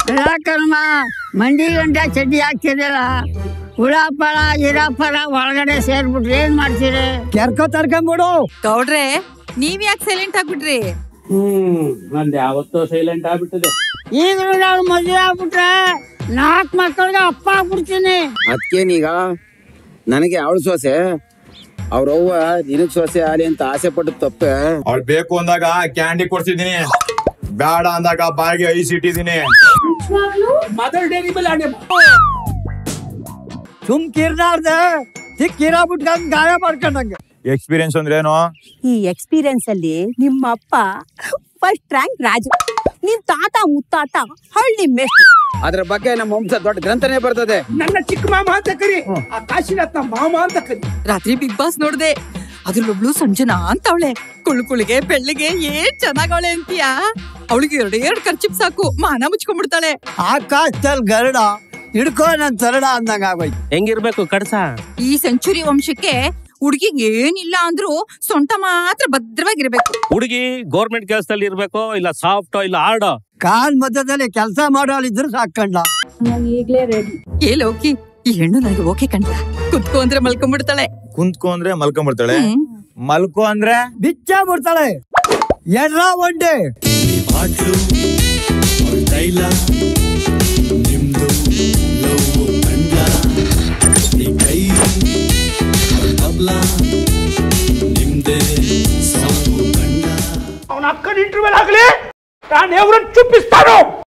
ಯಾಕಮ್ಮ ಮಂಡಿ ಗಂಟ ಚಡ್ಡಿ ಹಾಕ್ತಿರಲ್ಲ ಹುಳಾಪಳ ಗಿರಾಪಳ ಒಳಗಡೆ ಸೇರ್ಬಿಟ್ರೆ ಏನ್ ಮಾಡ್ತೀರಿ ಕೆರ್ಕೊ ತರ್ಕೊಂಬಿಡು ಗೌಡ್ರೆ ನೀವ್ ಯಾಕೆ ಸೈಲೆಂಟ್ ಆಗ್ಬಿಟ್ರಿ ಹ್ಮ್ ನಂದು ಯಾವತ್ತೋ ಸೈಲೆಂಟ್ ಆಗ್ಬಿಟ್ಟಿದೆ ಈಗಲೂ ನಾವು ಮದುವೆ ಆಗ್ಬಿಟ್ರೆ ನಾಲ್ಕು ಮಕ್ಕಳಿಗೆ ಅಪ್ಪ ಆಗ್ಬಿಡ್ತೀನಿ ಅದಕ್ಕೇನೀಗ ನನಗೆ ಅವಳು ಸೊಸೆ ಅವ್ರವ್ವ ನಿನಗ್ ಸೊಸೆ ಆಲಿ ಅಂತ ಆಸೆ ಪಟ್ಟು ತಪ್ಪೆ ಅವ್ಳು ಬೇಕು ಅಂದಾಗ ಕ್ಯಾಂಡಿ ಕೊಡ್ಸಿದೀನಿ ಬೇಡ ಅಂದಾಗ ಬಾಯಿಗೆ ಐಸ್ ಇಟ್ಟಿದೀನಿ ಮದರ್ ಡೈರಿ ಮೇಲೆ ಆಣೆ ಸುಮ್ ಕಿರ್ನಾರ್ದೆ ತಿಕ್ಕಿರ ಬಿಟ್ಕೊಂಡ್ ಗಾಯ ಮಾಡ್ಕೊಂಡಂಗೆ ಎಕ್ಸ್ಪೀರಿಯನ್ಸ್ ಅಂದ್ರೆ ಏನು ಈ ಎಕ್ಸ್ಪೀರಿಯನ್ಸ್ ಅಲ್ಲಿ ನಿಮ್ಮ ಅಪ್ಪ ಫಸ್ಟ್ ರ್ಯಾಂಕ್ ರಾಜು ನಿಮ್ ತಾತ ಮುತ್ತಾತ ಹಳ್ಳಿ ಮೇಷ್ಟ್ರು ಅದ್ರ ಬಗ್ಗೆ ನಮ್ಮ ವಂಶ ದೊಡ್ಡ ಗ್ರಂಥನೇ ಬರ್ತದೆ ನನ್ನ ಚಿಕ್ಕ ಮಾಮ ಅಂತ ಕರಿ ಆ ಕಾಶಿನಾಥ್ನ ಮಾಮ ಅಂತ ಕರಿ ರಾತ್ರಿ ಬಿಗ್ ಬಾಸ್ ನೋಡ್ದೆ ಅದ್ರಲ್ಲೊಬ್ಳು ಸಂಜನಾ ಅಂತ ಅವಳೆ ಕುಳು ಕುಳಿಗೆ ಬೆಳ್ಳಿಗೆ ಏನ್ ಚೆನ್ನಾಗವಳೆ ಅಂತೀಯ ಅವಳಿಗೆ ಎರಡೇ ಎರಡು ಖರ್ಚಿಪ್ ಸಾಕು ಮಾನ ಮುಚ್ಕೊಂಡ್ಬಿಡ್ತಾಳೆ ಆಕಾಶದಲ್ಲಿ ಗರುಡ ಹಿಡ್ಕೋ ನನ್ ತರಡ ಅಂದಂಗ ಆಗೋಯ್ತು ಹೆಂಗಿರ್ಬೇಕು ಕಡ್ಸ ಈ ಸೆಂಚುರಿ ವಂಶಕ್ಕೆ ಹುಡುಗಿಗೆ ಏನಿಲ್ಲ ಅಂದ್ರೂ ಸೊಂಟ ಮಾತ್ರ ಭದ್ರವಾಗಿರ್ಬೇಕು ಹುಡುಗಿ ಗೌರ್ಮೆಂಟ್ ಕೆಲಸದಲ್ಲಿ ಇರ್ಬೇಕು ಇಲ್ಲ ಸಾಫ್ಟ್ ಇಲ್ಲ ಹಾರ್ಡ್ ಕಾಲ್ ಮಧ್ಯದಲ್ಲಿ ಕೆಲಸ ಮಾಡೋಳಿದ್ರು ಸಾಕಂಡ ಏ ಲೋಕಿ ಈ ಹೆಣ್ಣು ನನಗೆ ಓಕೆ ಕಂಡ ಕುತ್ಕೋ ಅಂದ್ರೆ ಮಲ್ಕೊಂಡ್ಬಿಡ್ತಾಳೆ ಕುಂತ್ಕೊ ಅಂದ್ರೆ ಮಲ್ಕೊಂಡ್ಬಿಡ್ತಾಳೆ ಹ್ಮ್. ಮಲ್ಕೋ ಅಂದ್ರೆ ಬಿಚ್ಚ ಬಿಡ್ತಾಳೆ ಎಡ್ರ ಒಂಡೆ ಅವನ ಅಕ್ಕನ ಇಂಟರ್ವ್ಯೂ ಆಗಲಿ ನಾನು ಎವ್ರನ್ನ ಚುಪ್ಪಿಸ್ತಾನೋ